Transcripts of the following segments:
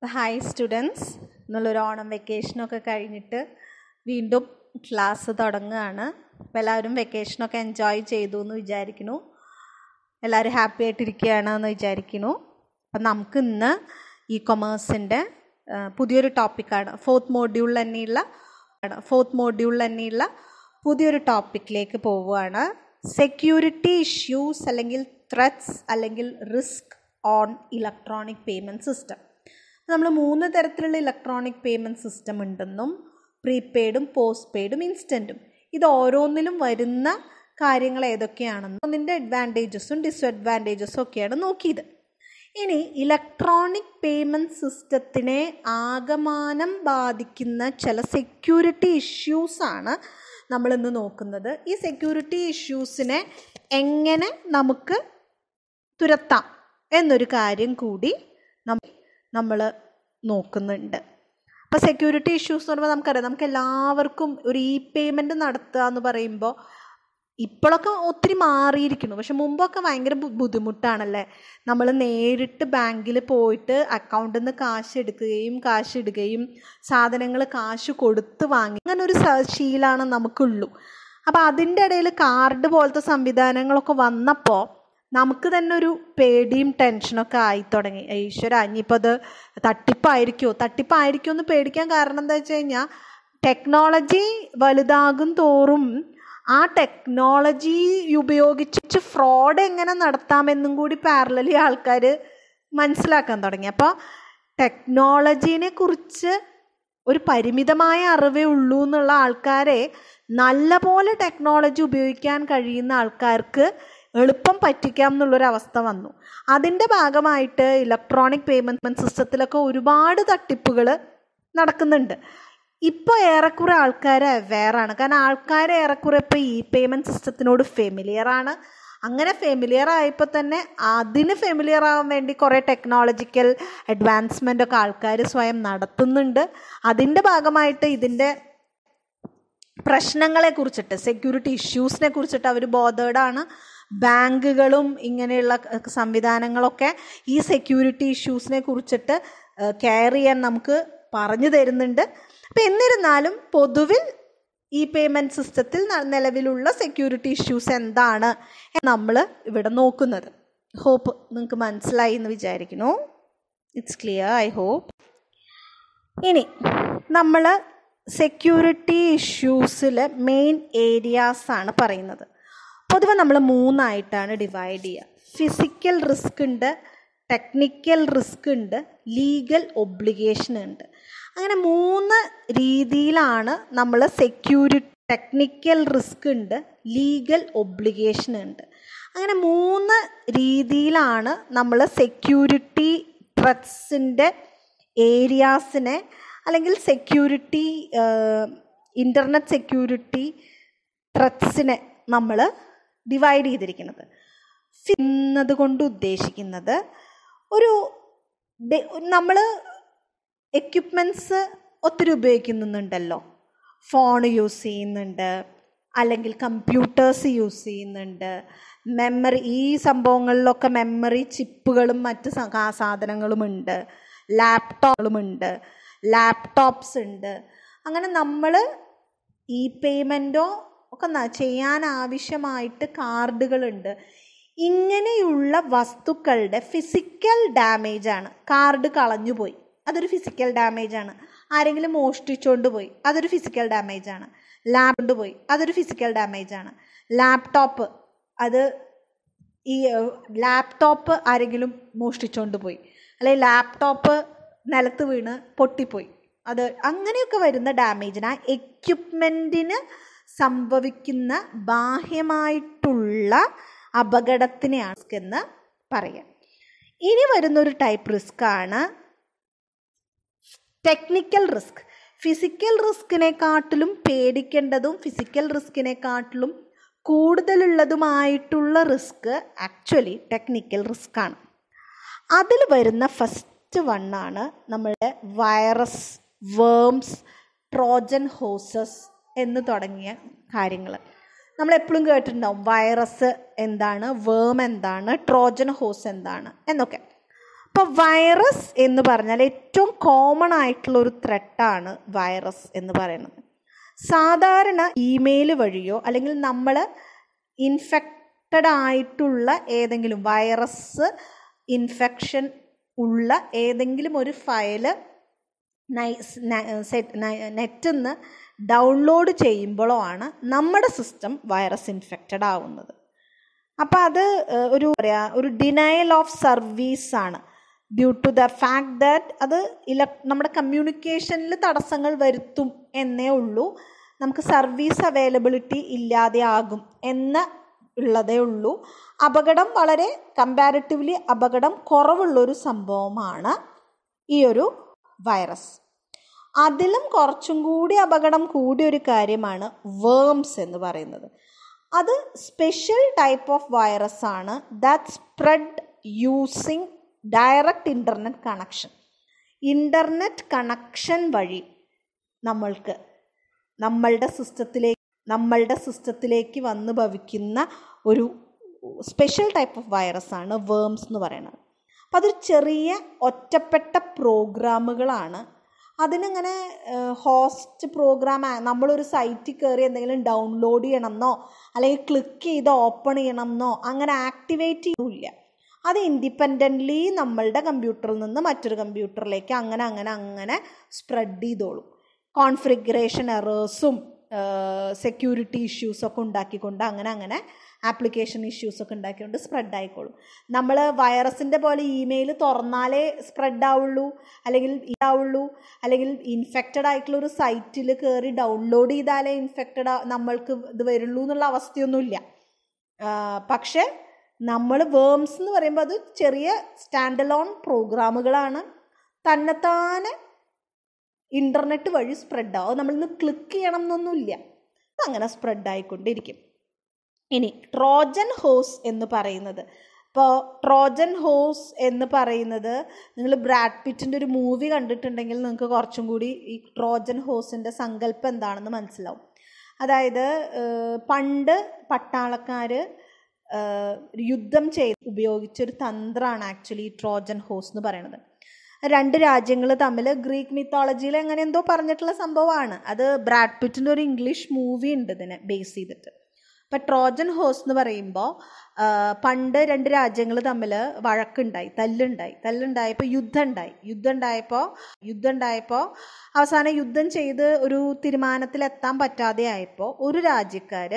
hi students എന്നുള്ളൊരു ഓണം വെക്കേഷനൊക്കെ കഴിഞ്ഞിട്ട് വീണ്ടും ക്ലാസ് തുടങ്ങുകയാണ് അപ്പോൾ എല്ലാവരും വെക്കേഷനൊക്കെ എൻജോയ് ചെയ്തു എന്ന് വിചാരിക്കുന്നു എല്ലാവരും ഹാപ്പി ആയിട്ടിരിക്കുകയാണ് എന്ന് വിചാരിക്കുന്നു അപ്പം നമുക്ക് ഇന്ന് ഈ കൊമേഴ്സിൻ്റെ പുതിയൊരു ടോപ്പിക്കാണ് ഫോർത്ത് മോഡ്യൂളിൽ തന്നെയുള്ള ഫോർത്ത് മോഡ്യൂളിൽ തന്നെയുള്ള പുതിയൊരു ടോപ്പിക്കിലേക്ക് പോവുകയാണ് സെക്യൂരിറ്റി ഇഷ്യൂസ് അല്ലെങ്കിൽ ത്രെറ്റ്സ് അല്ലെങ്കിൽ risk on electronic payment system നമ്മൾ മൂന്ന് തരത്തിലുള്ള ഇലക്ട്രോണിക് പേയ്മെൻറ്റ് സിസ്റ്റം ഉണ്ടെന്നും പ്രീപെയ്ഡും പോസ്റ്റ് പെയ്ഡും ഇൻസ്റ്റൻറ്റും ഇത് ഓരോന്നിലും വരുന്ന കാര്യങ്ങൾ ഏതൊക്കെയാണെന്നും അതിൻ്റെ അഡ്വാൻറ്റേജസും ഡിസ്അഡ്വാൻറ്റേജസും ഒക്കെയാണ് നോക്കിയത് ഇനി ഇലക്ട്രോണിക് പേയ്മെൻറ്റ് സിസ്റ്റത്തിനെ ആകമാനം ബാധിക്കുന്ന ചില സെക്യൂരിറ്റി ഇഷ്യൂസാണ് നമ്മളിന്ന് നോക്കുന്നത് ഈ സെക്യൂരിറ്റി ഇഷ്യൂസിനെ എങ്ങനെ നമുക്ക് തുരത്താം എന്നൊരു കാര്യം കൂടി നമ്മൾ നോക്കുന്നുണ്ട് അപ്പോൾ സെക്യൂരിറ്റി ഇഷ്യൂസ് എന്ന് പറയുമ്പോൾ നമുക്കറിയാം നമുക്ക് എല്ലാവർക്കും ഒരു ഇ പേയ്മെൻറ്റ് നടത്തുക എന്ന് പറയുമ്പോൾ ഇപ്പോഴൊക്കെ ഒത്തിരി മാറിയിരിക്കുന്നു പക്ഷെ മുമ്പൊക്കെ ഭയങ്കര ബുദ്ധിമുട്ടാണല്ലേ നമ്മൾ നേരിട്ട് ബാങ്കിൽ പോയിട്ട് അക്കൗണ്ടിൽ നിന്ന് കാശ് എടുക്കുകയും കാശ് ഇടുകയും സാധനങ്ങൾ കാശ് കൊടുത്ത് വാങ്ങി അങ്ങനെ ഒരു ശീലമാണ് നമുക്കുള്ളൂ അപ്പോൾ അതിൻ്റെ ഇടയിൽ കാർഡ് പോലത്തെ സംവിധാനങ്ങളൊക്കെ വന്നപ്പോൾ നമുക്ക് തന്നെ ഒരു പേടിയും ടെൻഷനൊക്കെ ആയി തുടങ്ങി ഈശ്വര ഇനിയിപ്പോൾ അത് തട്ടിപ്പായിരിക്കുമോ തട്ടിപ്പായിരിക്കുമോ എന്ന് പേടിക്കാൻ കാരണം എന്താ വെച്ച് കഴിഞ്ഞാൽ ടെക്നോളജി വലുതാകും തോറും ആ ടെക്നോളജി ഉപയോഗിച്ച് ഫ്രോഡ് എങ്ങനെ നടത്താമെന്നും കൂടി പാരലലി ആൾക്കാർ മനസ്സിലാക്കാൻ തുടങ്ങി അപ്പോൾ ടെക്നോളജീനെ കുറിച്ച് ഒരു പരിമിതമായ അറിവേ ഉള്ളൂ എന്നുള്ള ആൾക്കാരെ നല്ലപോലെ ടെക്നോളജി ഉപയോഗിക്കാൻ കഴിയുന്ന ആൾക്കാർക്ക് എളുപ്പം പറ്റിക്കാം എന്നുള്ളൊരവസ്ഥ വന്നു അതിൻ്റെ ഭാഗമായിട്ട് ഇലക്ട്രോണിക് പേയ്മെൻറ്റ് സിസ്റ്റത്തിലൊക്കെ ഒരുപാട് തട്ടിപ്പുകൾ നടക്കുന്നുണ്ട് ഇപ്പോൾ ഏറെക്കുറെ ആൾക്കാർ അവെയറാണ് കാരണം ആൾക്കാർ ഏറെക്കുറെ ഇപ്പോൾ ഈ പേയ്മെൻറ്റ് സിസ്റ്റത്തിനോട് ഫെമിലിയറാണ് അങ്ങനെ ഫെമിലിയർ ആയപ്പോൾ തന്നെ അതിന് ഫെമിലിയർ ആവാൻ വേണ്ടി കുറേ ടെക്നോളജിക്കൽ അഡ്വാൻസ്മെൻ്റ് ഒക്കെ ആൾക്കാർ സ്വയം നടത്തുന്നുണ്ട് അതിൻ്റെ ഭാഗമായിട്ട് ഇതിൻ്റെ പ്രശ്നങ്ങളെ കുറിച്ചിട്ട് സെക്യൂരിറ്റി ഇഷ്യൂസിനെ കുറിച്ചിട്ട് അവർ ബോധേഡാണ് ബാങ്കുകളും ഇങ്ങനെയുള്ള സംവിധാനങ്ങളൊക്കെ ഈ സെക്യൂരിറ്റി ഇഷ്യൂസിനെ കുറിച്ചിട്ട് കെയർ ചെയ്യാൻ നമുക്ക് പറഞ്ഞു തരുന്നുണ്ട് അപ്പം എന്നിരുന്നാലും പൊതുവിൽ ഈ പേയ്മെൻറ്റ് സിസ്റ്റത്തിൽ നിലവിലുള്ള സെക്യൂരിറ്റി ഇഷ്യൂസ് എന്താണ് നമ്മൾ ഇവിടെ നോക്കുന്നത് ഹോപ്പ് നിങ്ങൾക്ക് മനസ്സിലായി എന്ന് വിചാരിക്കുന്നു ഇറ്റ്സ് ക്ലിയർ ഐ ഹോപ്പ് ഇനി നമ്മൾ സെക്യൂരിറ്റി ഇഷ്യൂസിൽ മെയിൻ ഏരിയാസ് ആണ് പറയുന്നത് പൊതുവെ നമ്മൾ മൂന്നായിട്ടാണ് ഡിവൈഡ് ചെയ്യുക ഫിസിക്കൽ റിസ്ക് ഉണ്ട് ടെക്നിക്കൽ റിസ്ക് ഉണ്ട് ലീഗൽ ഒബ്ലിഗേഷൻ ഉണ്ട് അങ്ങനെ മൂന്ന് രീതിയിലാണ് നമ്മൾ സെക്യൂരിറ്റി ടെക്നിക്കൽ റിസ്ക് ഉണ്ട് ലീഗൽ ഒബ്ലിഗേഷൻ ഉണ്ട് അങ്ങനെ മൂന്ന് രീതിയിലാണ് നമ്മൾ സെക്യൂരിറ്റി ത്രെറ്റ്സിൻ്റെ ഏരിയാസിനെ അല്ലെങ്കിൽ സെക്യൂരിറ്റി ഇൻ്റർനെറ്റ് സെക്യൂരിറ്റി ത്രെറ്റ്സിനെ നമ്മൾ ഡിവൈഡ് ചെയ്തിരിക്കുന്നത് എന്നതുകൊണ്ട് ഉദ്ദേശിക്കുന്നത് ഒരു നമ്മൾ എക്യുപ്മെൻറ്റ്സ് ഒത്തിരി ഉപയോഗിക്കുന്നുണ്ടല്ലോ ഫോൺ യൂസ് ചെയ്യുന്നുണ്ട് അല്ലെങ്കിൽ കമ്പ്യൂട്ടേഴ്സ് യൂസ് ചെയ്യുന്നുണ്ട് മെമ്മറി ഈ സംഭവങ്ങളിലൊക്കെ മെമ്മറി ചിപ്പുകളും മറ്റ് സാധനങ്ങളുമുണ്ട് ലാപ്ടോപ്പുകളുമുണ്ട് ലാപ്ടോപ്സ് ഉണ്ട് അങ്ങനെ നമ്മൾ ഇ പേയ്മെൻറ്റോ ഒക്കെ ചെയ്യാൻ ആവശ്യമായിട്ട് കാർഡുകളുണ്ട് ഇങ്ങനെയുള്ള വസ്തുക്കളുടെ ഫിസിക്കൽ ഡാമേജ് ആണ് കാർഡ് കളഞ്ഞുപോയി അതൊരു ഫിസിക്കൽ ഡാമേജ് ആണ് ആരെങ്കിലും മോഷ്ടിച്ചുകൊണ്ട് പോയി അതൊരു ഫിസിക്കൽ ഡാമേജ് ആണ് ലാബ് പോയി അതൊരു ഫിസിക്കൽ ഡാമേജ് ആണ് ലാപ്ടോപ്പ് അത് ഈ ലാപ്ടോപ്പ് ആരെങ്കിലും മോഷ്ടിച്ചുകൊണ്ട് പോയി അല്ലെങ്കിൽ ലാപ്ടോപ്പ് നിലത്ത് വീണ് പൊട്ടിപ്പോയി അത് അങ്ങനെയൊക്കെ വരുന്ന ഡാമേജിന് ആ എക്യുപ്മെൻറ്റിന് സംഭവിക്കുന്ന ബാഹ്യമായിട്ടുള്ള അപകടത്തിനെയാണ് റിസ്ക് എന്ന് പറയാം ഇനി വരുന്നൊരു ടൈപ്പ് റിസ്ക് ആണ് ടെക്നിക്കൽ റിസ്ക് ഫിസിക്കൽ റിസ്കിനെക്കാട്ടിലും പേടിക്കേണ്ടതും ഫിസിക്കൽ റിസ്കിനെക്കാട്ടിലും കൂടുതലുള്ളതുമായിട്ടുള്ള റിസ്ക് ആക്ച്വലി ടെക്നിക്കൽ റിസ്ക് ആണ് അതിൽ വരുന്ന ഫസ്റ്റ് വണ്ണാണ് നമ്മളുടെ വൈറസ് വേംസ് ട്രോജൻ ഹോസസ് എന്ന് തുടങ്ങിയ കാര്യങ്ങൾ നമ്മൾ എപ്പോഴും കേട്ടിട്ടുണ്ടാവും വൈറസ് എന്താണ് വേം എന്താണ് ട്രോജൻ ഹോസ് എന്താണ് എന്നൊക്കെ അപ്പോൾ വൈറസ് എന്ന് പറഞ്ഞാൽ ഏറ്റവും കോമൺ ആയിട്ടുള്ള ഒരു ത്രെട്ടാണ് വൈറസ് എന്ന് പറയുന്നത് സാധാരണ ഇമെയിൽ വഴിയോ അല്ലെങ്കിൽ നമ്മൾ ഇൻഫെക്റ്റഡ് ആയിട്ടുള്ള ഏതെങ്കിലും വൈറസ് ഇൻഫെക്ഷൻ ഉള്ള ഏതെങ്കിലും ഒരു ഫയല് നെറ്റിൽ നിന്ന് ഡൗൺലോഡ് ചെയ്യുമ്പോഴോ ആണ് നമ്മുടെ സിസ്റ്റം വൈറസ് ഇൻഫെക്റ്റഡ് ആവുന്നത് അപ്പം അത് ഒരു പറയുക ഒരു ഡിനയൽ ഓഫ് സർവീസ് ആണ് due to the fact that അത് ഇല നമ്മുടെ കമ്മ്യൂണിക്കേഷനിൽ തടസ്സങ്ങൾ വരുത്തും എന്നേ ഉള്ളൂ നമുക്ക് സർവീസ് അവൈലബിലിറ്റി ഇല്ലാതെ ആകും എന്ന ഉള്ളതേ ഉള്ളൂ അപകടം വളരെ കമ്പാരിറ്റീവ്ലി അപകടം കുറവുള്ളൊരു സംഭവമാണ് ഈ ഒരു വൈറസ് അതിലും കുറച്ചും കൂടി അപകടം കൂടിയ ഒരു കാര്യമാണ് വേംസ് എന്ന് പറയുന്നത് അത് സ്പെഷ്യൽ ടൈപ്പ് ഓഫ് വൈറസ് ആണ് that spread using direct internet connection internet connection വഴി നമ്മൾക്ക് നമ്മളുടെ സിസ്റ്റത്തിലേക്ക് നമ്മളുടെ സിസ്റ്റത്തിലേക്ക് വന്ന് ഭവിക്കുന്ന ഒരു സ്പെഷ്യൽ ടൈപ്പ് ഓഫ് വൈറസ് ആണ് വേംസ് എന്ന് പറയുന്നത് അപ്പം അതൊരു ചെറിയ ഒറ്റപ്പെട്ട പ്രോഗ്രാമുകളാണ് അതിനിങ്ങനെ ഹോസ്റ്റ് പ്രോഗ്രാം നമ്മളൊരു സൈറ്റിൽ കയറി എന്തെങ്കിലും ഡൗൺലോഡ് ചെയ്യണമെന്നോ അല്ലെങ്കിൽ ക്ലിക്ക് ചെയ്ത് ഓപ്പൺ ചെയ്യണമെന്നോ അങ്ങനെ ആക്ടിവേറ്റ് ചെയ്യില്ല അത് ഇൻഡിപെൻഡൻ്റ്ലി നമ്മളുടെ കമ്പ്യൂട്ടറിൽ നിന്ന് മറ്റൊരു കമ്പ്യൂട്ടറിലേക്ക് അങ്ങനെ അങ്ങനെ അങ്ങനെ സ്പ്രെഡ് ചെയ്തോളും കോൺഫിഗറേഷൻ എറേഴ്സും സെക്യൂരിറ്റി ഇഷ്യൂസൊക്കെ ഉണ്ടാക്കിക്കൊണ്ട് അങ്ങനെ അങ്ങനെ ആപ്ലിക്കേഷൻ ഇഷ്യൂസൊക്കെ ഉണ്ടാക്കിക്കൊണ്ട് സ്പ്രെഡ് ആയിക്കോളും നമ്മൾ വൈറസിൻ്റെ പോലെ ഇമെയിൽ തുറന്നാലേ സ്പ്രെഡ് ആവുള്ളൂ അല്ലെങ്കിൽ ഇതാവുള്ളൂ അല്ലെങ്കിൽ ഇൻഫെക്റ്റഡ് ആയിട്ടുള്ള ഒരു സൈറ്റിൽ കയറി ഡൗൺലോഡ് ചെയ്താലേ ഇൻഫെക്റ്റഡ് നമ്മൾക്ക് ഇത് വരുള്ളൂ എന്നുള്ള അവസ്ഥയൊന്നുമില്ല പക്ഷേ നമ്മൾ വേംസ് എന്ന് പറയുമ്പോൾ അത് ചെറിയ സ്റ്റാൻഡ് അലോൺ പ്രോഗ്രാമുകളാണ് തന്നെത്താനെ ഇൻ്റർനെറ്റ് വഴി സ്പ്രെഡ് ആവും നമ്മളിന്ന് ക്ലിക്ക് ചെയ്യണം എന്നൊന്നുമില്ല അങ്ങനെ സ്പ്രെഡ് ആയിക്കൊണ്ടിരിക്കും ഇനി ട്രോജൻ ഹോസ് എന്ന് പറയുന്നത് ഇപ്പോൾ ട്രോജൻ ഹോസ് എന്ന് പറയുന്നത് നിങ്ങൾ ബ്രാഡ് പിറ്റിൻ്റെ ഒരു മൂവി കണ്ടിട്ടുണ്ടെങ്കിൽ നിങ്ങൾക്ക് കുറച്ചും കൂടി ഈ ട്രോജൻ ഹോസിൻ്റെ സങ്കല്പം എന്താണെന്ന് മനസ്സിലാവും അതായത് പണ്ട് പട്ടാളക്കാർ യുദ്ധം ചെയ്ത് ഉപയോഗിച്ചൊരു തന്ത്രമാണ് ആക്ച്വലി ട്രോജൻ ഹോസ് എന്ന് പറയുന്നത് രണ്ട് രാജ്യങ്ങൾ തമ്മിൽ ഗ്രീക്ക് മിത്തോളജിയിൽ എങ്ങനെ എന്തോ പറഞ്ഞിട്ടുള്ള സംഭവമാണ് അത് ബ്രാഡ് പിറ്റിൻ്റെ ഒരു ഇംഗ്ലീഷ് മൂവി ഉണ്ട് ഇതിനെ ബേസ് ചെയ്തിട്ട് ഇപ്പം ട്രോജൻ ഹോസ് എന്ന് പറയുമ്പോൾ പണ്ട് രണ്ട് രാജ്യങ്ങൾ തമ്മിൽ വഴക്കുണ്ടായി തല്ലുണ്ടായി തല്ലുണ്ടായപ്പോൾ യുദ്ധം ഉണ്ടായി യുദ്ധം ഉണ്ടായപ്പോൾ യുദ്ധം ഉണ്ടായപ്പോൾ അവസാനം യുദ്ധം ചെയ്ത് ഒരു തീരുമാനത്തിലെത്താൻ പറ്റാതെ ആയപ്പോൾ ഒരു രാജ്യക്കാർ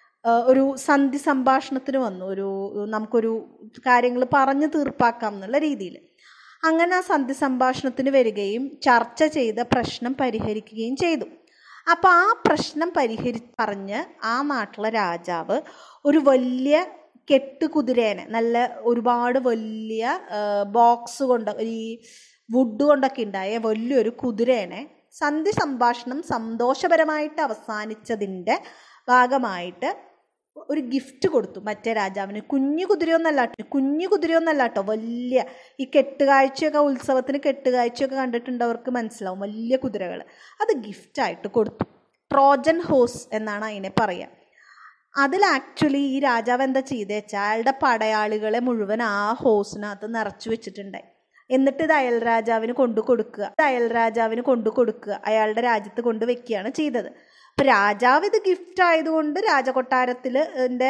ഒരു സന്ധി സംഭാഷണത്തിന് വന്നു ഒരു നമുക്കൊരു കാര്യങ്ങൾ പറഞ്ഞു തീർപ്പാക്കാം എന്നുള്ള രീതിയിൽ അങ്ങനെ ആ സന്ധി സംഭാഷണത്തിന് വരികയും ചർച്ച ചെയ്ത പ്രശ്നം പരിഹരിക്കുകയും ചെയ്തു അപ്പോൾ ആ പ്രശ്നം പരിഹരി പറഞ്ഞ് ആ നാട്ടിലെ രാജാവ് ഒരു വലിയ കെട്ടുകുതിരേനെ നല്ല ഒരുപാട് വലിയ ബോക്സ് കൊണ്ട് ഈ വുഡ് കൊണ്ടൊക്കെ ഉണ്ടായ വലിയൊരു കുതിരേനെ സന്ധി സംഭാഷണം സന്തോഷപരമായിട്ട് അവസാനിച്ചതിൻ്റെ ഭാഗമായിട്ട് ഒരു ഗിഫ്റ്റ് കൊടുത്തു മറ്റേ രാജാവിന് കുഞ്ഞു കുതിരയൊന്നല്ല കുഞ്ഞു കുതിരയൊന്നല്ല കേട്ടോ വലിയ ഈ കെട്ടുകാഴ്ചയൊക്കെ ഉത്സവത്തിന് കെട്ടുകാഴ്ചയൊക്കെ കണ്ടിട്ടുണ്ടവർക്ക് മനസ്സിലാവും വലിയ കുതിരകൾ അത് ഗിഫ്റ്റായിട്ട് കൊടുത്തു ട്രോജൻ ഹോസ് എന്നാണ് അതിനെ പറയുക അതിൽ ആക്ച്വലി ഈ രാജാവ് എന്താ ചെയ്തേച്ചാൽ അയാളുടെ പടയാളികളെ മുഴുവൻ ആ ഹോസിനകത്ത് നിറച്ചു വെച്ചിട്ടുണ്ടായി എന്നിട്ട് ഇത് അയൽ രാജാവിന് കൊണ്ടു കൊടുക്കുക ഇത് അയൽ രാജാവിന് കൊണ്ടു കൊടുക്കുക അയാളുടെ രാജ്യത്ത് കൊണ്ട് വെക്കുകയാണ് ചെയ്തത് അപ്പം രാജാവ് ഇത് ഗിഫ്റ്റ് ആയതുകൊണ്ട് രാജകൊട്ടാരത്തിൽ എൻ്റെ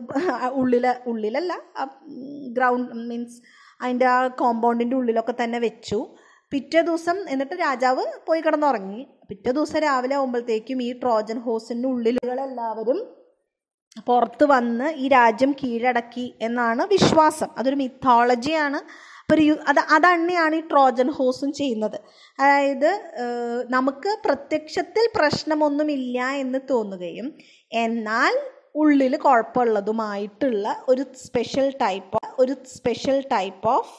ഉള്ളിൽ ഉള്ളിലല്ല ഗ്രൗണ്ട് മീൻസ് അതിൻ്റെ ആ കോമ്പൗണ്ടിൻ്റെ ഉള്ളിലൊക്കെ തന്നെ വെച്ചു പിറ്റേ ദിവസം എന്നിട്ട് രാജാവ് പോയി കിടന്നുറങ്ങി പിറ്റേ ദിവസം രാവിലെ ആകുമ്പോഴത്തേക്കും ഈ ട്രോജൻ ഹോസിൻ്റെ ഉള്ളിലുകളെല്ലാവരും പുറത്ത് വന്ന് ഈ രാജ്യം കീഴടക്കി എന്നാണ് വിശ്വാസം അതൊരു മിത്തോളജിയാണ് ഒരു അത് അതന്നെയാണ് ഈ ട്രോജൻ ഹോസും ചെയ്യുന്നത് അതായത് നമുക്ക് പ്രത്യക്ഷത്തിൽ പ്രശ്നമൊന്നുമില്ല എന്ന് തോന്നുകയും എന്നാൽ ഉള്ളിൽ കുഴപ്പമുള്ളതുമായിട്ടുള്ള ഒരു സ്പെഷ്യൽ ടൈപ്പ് ഒരു സ്പെഷ്യൽ ടൈപ്പ് ഓഫ്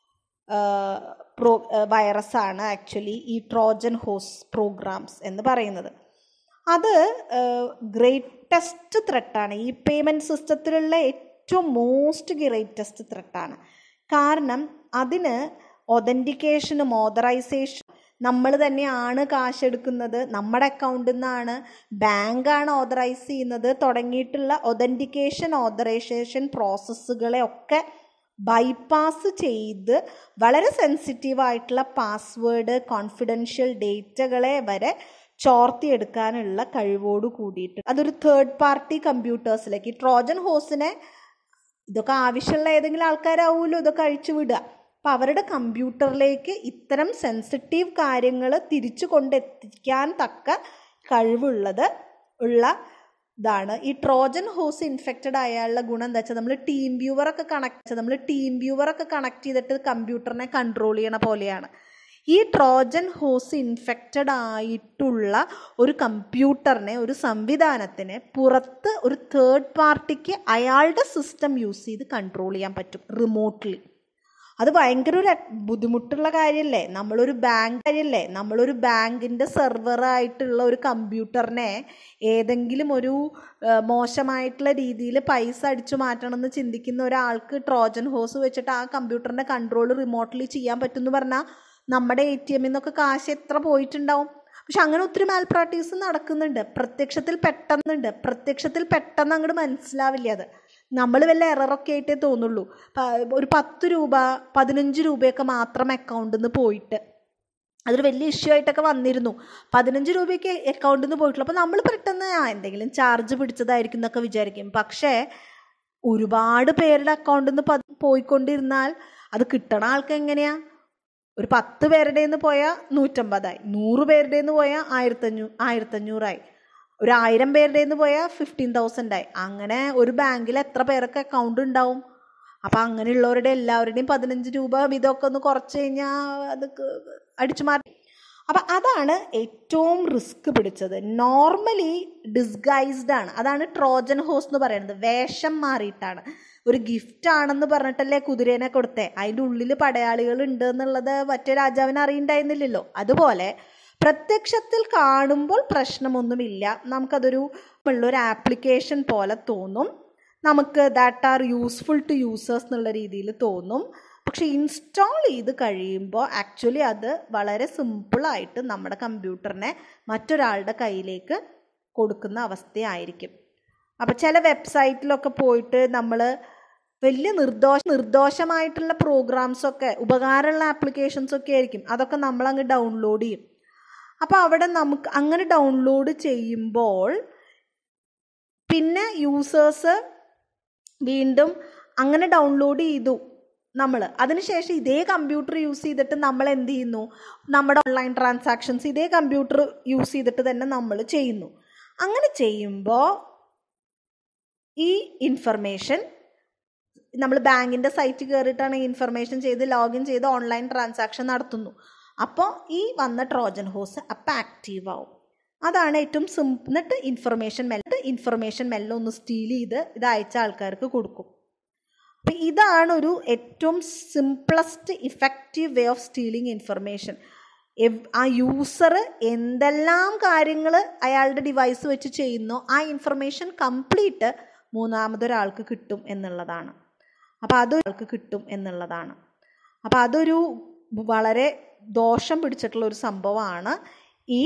പ്രോ വൈറസാണ് ആക്ച്വലി ഈ ട്രോജൻ ഹോസ് പ്രോഗ്രാംസ് എന്ന് പറയുന്നത് അത് ഗ്രേറ്റസ്റ്റ് ത്രെട്ടാണ് ഈ പേയ്മെൻറ്റ് സിസ്റ്റത്തിലുള്ള ഏറ്റവും മോസ്റ്റ് ഗ്രേറ്റസ്റ്റ് ത്രെട്ടാണ് കാരണം അതിന് ഒതൻറ്റിക്കേഷനും ഓതറൈസേഷൻ നമ്മൾ തന്നെയാണ് കാശെടുക്കുന്നത് നമ്മുടെ അക്കൗണ്ടിൽ നിന്നാണ് ബാങ്കാണ് ഓതറൈസ് ചെയ്യുന്നത് തുടങ്ങിയിട്ടുള്ള ഒതൻറ്റിക്കേഷൻ ഓതറൈസേഷൻ പ്രോസസ്സുകളെ ഒക്കെ ബൈപ്പാസ് ചെയ്ത് വളരെ സെൻസിറ്റീവായിട്ടുള്ള പാസ്വേഡ് കോൺഫിഡൻഷ്യൽ ഡേറ്റകളെ വരെ ചോർത്തിയെടുക്കാനുള്ള കഴിവോട് കൂടിയിട്ട് അതൊരു തേർഡ് പാർട്ടി കമ്പ്യൂട്ടേഴ്സിലേക്ക് ട്രോജൻ ഹോസിനെ ഇതൊക്കെ ആവശ്യമുള്ള ഏതെങ്കിലും ആൾക്കാരാവുമല്ലോ ഇതൊക്കെ അഴിച്ചു വിടുക അപ്പം അവരുടെ കമ്പ്യൂട്ടറിലേക്ക് ഇത്തരം സെൻസിറ്റീവ് കാര്യങ്ങൾ തിരിച്ചു കൊണ്ടെത്തിക്കാൻ തക്ക കഴിവുള്ളത് ഉള്ള ഇതാണ് ഈ ട്രോജൻ ഹോസ് ഇൻഫെക്റ്റഡ് ആയാലുള്ള ഗുണം എന്താ വെച്ചാൽ നമ്മൾ ടീം വ്യൂവറൊക്കെ കണക്ട് നമ്മൾ ടീം വ്യൂവറൊക്കെ കണക്ട് ചെയ്തിട്ട് കമ്പ്യൂട്ടറിനെ കൺട്രോൾ ചെയ്യണ പോലെയാണ് ഈ ട്രോജൻ ഹോസ് ഇൻഫെക്റ്റഡ് ആയിട്ടുള്ള ഒരു കമ്പ്യൂട്ടറിനെ ഒരു സംവിധാനത്തിനെ പുറത്ത് ഒരു തേർഡ് പാർട്ടിക്ക് അയാളുടെ സിസ്റ്റം യൂസ് ചെയ്ത് കൺട്രോൾ ചെയ്യാൻ പറ്റും റിമോട്ട്ലി അത് ഭയങ്കര ഒരു ബുദ്ധിമുട്ടുള്ള കാര്യമല്ലേ നമ്മളൊരു ബാങ്ക് കാര്യമല്ലേ നമ്മളൊരു ബാങ്കിൻ്റെ സെർവറായിട്ടുള്ള ഒരു കമ്പ്യൂട്ടറിനെ ഏതെങ്കിലും ഒരു മോശമായിട്ടുള്ള രീതിയിൽ പൈസ അടിച്ചു മാറ്റണമെന്ന് ചിന്തിക്കുന്ന ഒരാൾക്ക് ട്രോജൻ ഹോസ് വെച്ചിട്ട് ആ കമ്പ്യൂട്ടറിൻ്റെ കൺട്രോൾ റിമോട്ട്ലി ചെയ്യാൻ പറ്റുമെന്ന് പറഞ്ഞാൽ നമ്മുടെ എ ടി എമ്മിൽ നിന്നൊക്കെ കാശ് എത്ര പോയിട്ടുണ്ടാവും പക്ഷെ അങ്ങനെ ഒത്തിരി മാൽ പ്രാക്ടീസ് നടക്കുന്നുണ്ട് പ്രത്യക്ഷത്തിൽ പെട്ടെന്നുണ്ട് പ്രത്യക്ഷത്തിൽ പെട്ടെന്ന് അങ്ങോട്ട് മനസ്സിലാവില്ല അത് നമ്മൾ വല്ല എററൊക്കെ ആയിട്ടേ തോന്നുള്ളൂ ഒരു പത്ത് രൂപ പതിനഞ്ച് രൂപയൊക്കെ മാത്രം അക്കൗണ്ടിൽ നിന്ന് പോയിട്ട് അതൊരു വലിയ ഇഷ്യൂ ആയിട്ടൊക്കെ വന്നിരുന്നു പതിനഞ്ച് രൂപയ്ക്ക് അക്കൗണ്ടിൽ നിന്ന് പോയിട്ടുള്ളൂ അപ്പോൾ നമ്മൾ പെട്ടെന്ന് ആ എന്തെങ്കിലും ചാർജ് പിടിച്ചതായിരിക്കും എന്നൊക്കെ വിചാരിക്കും പക്ഷേ ഒരുപാട് പേരുടെ അക്കൗണ്ടിൽ നിന്ന് പോയിക്കൊണ്ടിരുന്നാൽ അത് കിട്ടണ ആൾക്ക് എങ്ങനെയാ ഒരു പത്ത് പേരുടെ നിന്ന് പോയാൽ നൂറ്റമ്പതായി നൂറ് പേരുടെ നിന്ന് പോയാൽ ആയിരത്തഞ്ഞൂ ആയിരത്തഞ്ഞൂറായി ഒരു ആയിരം പേരുടെ നിന്ന് പോയാൽ ഫിഫ്റ്റീൻ തൗസൻഡ് ആയി അങ്ങനെ ഒരു ബാങ്കിൽ എത്ര പേർക്ക് അക്കൗണ്ട് ഉണ്ടാവും അപ്പം അങ്ങനെയുള്ളവരുടെ എല്ലാവരുടെയും പതിനഞ്ച് രൂപ വീതമൊക്കെ ഒന്ന് കുറച്ച് കഴിഞ്ഞാൽ അത് അടിച്ചു മാറ്റി അപ്പം അതാണ് ഏറ്റവും റിസ്ക് പിടിച്ചത് നോർമലി ഡിസ്ഗൈസ്ഡ് ആണ് അതാണ് ട്രോജൻ ഹോസ് എന്ന് പറയുന്നത് വേഷം മാറിയിട്ടാണ് ഒരു ഗിഫ്റ്റ് ആണെന്ന് പറഞ്ഞിട്ടല്ലേ കുതിരേനെ കൊടുത്തേ അതിൻ്റെ ഉള്ളിൽ പടയാളികൾ ഉണ്ട് എന്നുള്ളത് മറ്റേ രാജാവിന് അറിയണ്ടായിരുന്നില്ലല്ലോ അതുപോലെ പ്രത്യക്ഷത്തിൽ കാണുമ്പോൾ പ്രശ്നമൊന്നുമില്ല നമുക്കതൊരു ഉള്ളൊരു ആപ്ലിക്കേഷൻ പോലെ തോന്നും നമുക്ക് that are useful to users എന്നുള്ള രീതിയിൽ തോന്നും പക്ഷെ ഇൻസ്റ്റാൾ ചെയ്ത് കഴിയുമ്പോൾ ആക്ച്വലി അത് വളരെ സിമ്പിളായിട്ട് നമ്മുടെ കമ്പ്യൂട്ടറിനെ മറ്റൊരാളുടെ കയ്യിലേക്ക് കൊടുക്കുന്ന അവസ്ഥയായിരിക്കും അപ്പോൾ ചില വെബ്സൈറ്റിലൊക്കെ പോയിട്ട് നമ്മൾ വലിയ നിർദോഷ നിർദോഷമായിട്ടുള്ള പ്രോഗ്രാംസൊക്കെ ഉപകാരമുള്ള ആപ്ലിക്കേഷൻസൊക്കെ ആയിരിക്കും അതൊക്കെ നമ്മളങ്ങ് ഡൗൺലോഡ് ചെയ്യും അപ്പോൾ അവിടെ നമുക്ക് അങ്ങനെ ഡൗൺലോഡ് ചെയ്യുമ്പോൾ പിന്നെ യൂസേഴ്സ് വീണ്ടും അങ്ങനെ ഡൗൺലോഡ് ചെയ്തു നമ്മൾ അതിനുശേഷം ഇതേ കമ്പ്യൂട്ടർ യൂസ് ചെയ്തിട്ട് നമ്മൾ എന്ത് ചെയ്യുന്നു നമ്മുടെ ഓൺലൈൻ ട്രാൻസാക്ഷൻസ് ഇതേ കമ്പ്യൂട്ടർ യൂസ് ചെയ്തിട്ട് തന്നെ നമ്മൾ ചെയ്യുന്നു അങ്ങനെ ചെയ്യുമ്പോൾ ഈ ഇൻഫർമേഷൻ നമ്മൾ ബാങ്കിൻ്റെ സൈറ്റ് കയറിയിട്ടാണ് ഈ ഇൻഫർമേഷൻ ചെയ്ത് ലോഗിൻ ചെയ്ത് ഓൺലൈൻ ട്രാൻസാക്ഷൻ നടത്തുന്നു അപ്പോൾ ഈ വന്ന ട്രോജൻ ഹോസ് അപ്പം ആക്റ്റീവ് ആവും അതാണ് ഏറ്റവും സിം എന്നിട്ട് ഇൻഫർമേഷൻ മെല്ലെ ഇൻഫർമേഷൻ മെല്ലെ ഒന്ന് സ്റ്റീൽ ചെയ്ത് ഇത് അയച്ച ആൾക്കാർക്ക് കൊടുക്കും അപ്പം ഇതാണ് ഒരു ഏറ്റവും simplest effective way of stealing information ആ യൂസർ എന്തെല്ലാം കാര്യങ്ങൾ അയാളുടെ ഡിവൈസ് വെച്ച് ചെയ്യുന്നോ ആ ഇൻഫർമേഷൻ കംപ്ലീറ്റ് മൂന്നാമതൊരാൾക്ക് കിട്ടും എന്നുള്ളതാണ് അപ്പോൾ അതൊരാൾക്ക് കിട്ടും എന്നുള്ളതാണ് അപ്പോൾ അതൊരു വളരെ ദോഷം പിടിച്ചിട്ടുള്ള ഒരു സംഭവമാണ് ഈ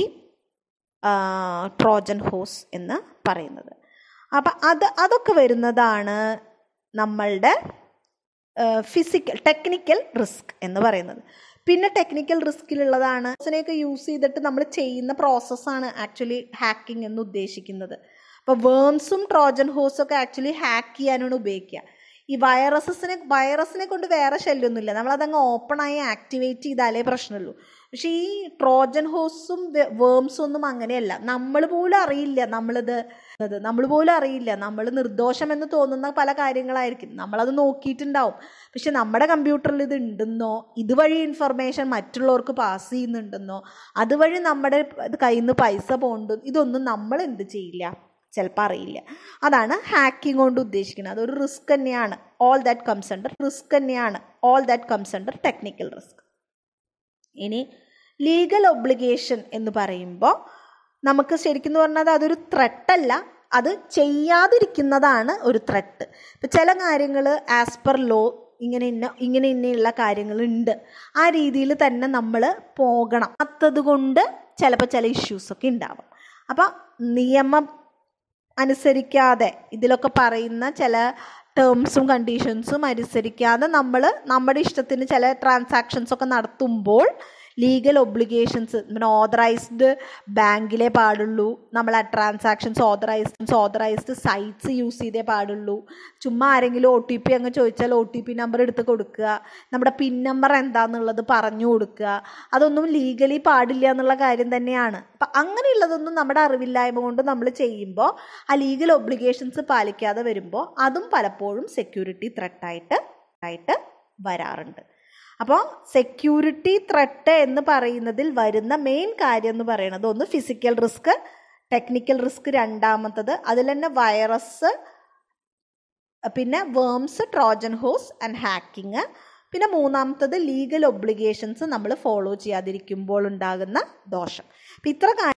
ട്രോജൻ ഹോസ് എന്ന് പറയുന്നത് അപ്പം അത് അതൊക്കെ വരുന്നതാണ് നമ്മളുടെ ഫിസിക്കൽ ടെക്നിക്കൽ റിസ്ക് എന്ന് പറയുന്നത് പിന്നെ ടെക്നിക്കൽ റിസ്കിലുള്ളതാണ് അതിനെയൊക്കെ യൂസ് ചെയ്തിട്ട് നമ്മൾ ചെയ്യുന്ന പ്രോസസ്സാണ് ആക്ച്വലി ഹാക്കിംഗ് എന്ന് ഉദ്ദേശിക്കുന്നത് അപ്പോൾ വേംസും ട്രോജൻ ഹോസും ഒക്കെ ആക്ച്വലി ഹാക്ക് ചെയ്യാനാണ് ഉപയോഗിക്കുക ഈ വൈറസസിനെ വൈറസിനെ കൊണ്ട് വേറെ ശല്യമൊന്നുമില്ല നമ്മളതങ്ങ് ഓപ്പണായി ആക്ടിവേറ്റ് ചെയ്താലേ പ്രശ്നമുള്ളൂ പക്ഷേ ഈ ട്രോജൻ ഹോസും വേംസും ഒന്നും അങ്ങനെയല്ല നമ്മൾ പോലും അറിയില്ല നമ്മളിത് നമ്മൾ പോലും അറിയില്ല നമ്മൾ നിർദോഷം എന്ന് തോന്നുന്ന പല കാര്യങ്ങളായിരിക്കും നമ്മളത് നോക്കിയിട്ടുണ്ടാവും പക്ഷെ നമ്മുടെ കമ്പ്യൂട്ടറിൽ ഇത് ഉണ്ടെന്നോ ഇതുവഴി ഇൻഫർമേഷൻ മറ്റുള്ളവർക്ക് പാസ് ചെയ്യുന്നുണ്ടെന്നോ അതുവഴി നമ്മുടെ കയ്യിൽ നിന്ന് പൈസ പോകുന്നുണ്ട് ഇതൊന്നും നമ്മൾ എന്ത് ചെയ്യില്ല ചിലപ്പോൾ അറിയില്ല അതാണ് ഹാക്കിംഗ് കൊണ്ട് ഉദ്ദേശിക്കുന്നത് അതൊരു റിസ്ക് തന്നെയാണ് all that comes under risk തന്നെയാണ് all that comes under technical risk ഇനി ലീഗൽ ഒബ്ലിഗേഷൻ എന്ന് പറയുമ്പോൾ നമുക്ക് ശരിക്കും പറഞ്ഞാൽ അതൊരു ത്രെട്ടല്ല അത് ചെയ്യാതിരിക്കുന്നതാണ് ഒരു ത്രെട്ട് ഇപ്പം ചില കാര്യങ്ങൾ ആസ് പെർ ലോ ഇങ്ങനെ ഇന്ന ഇങ്ങനെ ഇന്നയുള്ള കാര്യങ്ങളുണ്ട് ആ രീതിയിൽ തന്നെ നമ്മൾ പോകണം അത്തത് കൊണ്ട് ചിലപ്പോൾ ചില ഇഷ്യൂസൊക്കെ ഉണ്ടാവും അപ്പം നിയമം അനുസരിക്കാതെ ഇതിലൊക്കെ പറയുന്ന ചില ടേംസും കണ്ടീഷൻസും അനുസരിക്കാതെ നമ്മൾ നമ്മുടെ ഇഷ്ടത്തിന് ചില ട്രാൻസാക്ഷൻസ് ഒക്കെ നടത്തുമ്പോൾ ലീഗൽ ഒബ്ലിഗേഷൻസ് പിന്നെ ഓതറൈസ്ഡ് ബാങ്കിലേ പാടുള്ളൂ നമ്മൾ ആ transactions authorised authorised sites use ചെയ്തേ പാടുള്ളൂ ചുമ്മാ ആരെങ്കിലും ഒ ടി പി അങ്ങ് ചോദിച്ചാൽ ഒ ടി പി നമ്പർ എടുത്ത് കൊടുക്കുക നമ്മുടെ പിൻ നമ്പർ എന്താണെന്നുള്ളത് പറഞ്ഞു കൊടുക്കുക അതൊന്നും ലീഗലി പാടില്ല എന്നുള്ള കാര്യം തന്നെയാണ് അപ്പം അങ്ങനെയുള്ളതൊന്നും നമ്മുടെ അറിവില്ലായ്മ കൊണ്ട് നമ്മൾ ചെയ്യുമ്പോൾ ആ ലീഗൽ ഒബ്ലിഗേഷൻസ് പാലിക്കാതെ വരുമ്പോൾ അതും പലപ്പോഴും സെക്യൂരിറ്റി ത്രെട്ടായിട്ട് ആയിട്ട് വരാറുണ്ട് അപ്പോൾ സെക്യൂരിറ്റി ത്രെട്ട് എന്ന് പറയുന്നതിൽ വരുന്ന മെയിൻ കാര്യം എന്ന് പറയുന്നത് ഒന്ന് ഫിസിക്കൽ റിസ്ക് ടെക്നിക്കൽ റിസ്ക് രണ്ടാമത്തത് അതിൽ തന്നെ വൈറസ് പിന്നെ worms Trojan horse and hacking പിന്നെ മൂന്നാമത്തത് ലീഗൽ ഒബ്ലിഗേഷൻസ് നമ്മൾ ഫോളോ ചെയ്യാതിരിക്കുമ്പോൾ ഉണ്ടാകുന്ന ദോഷം അപ്പം ഇത്ര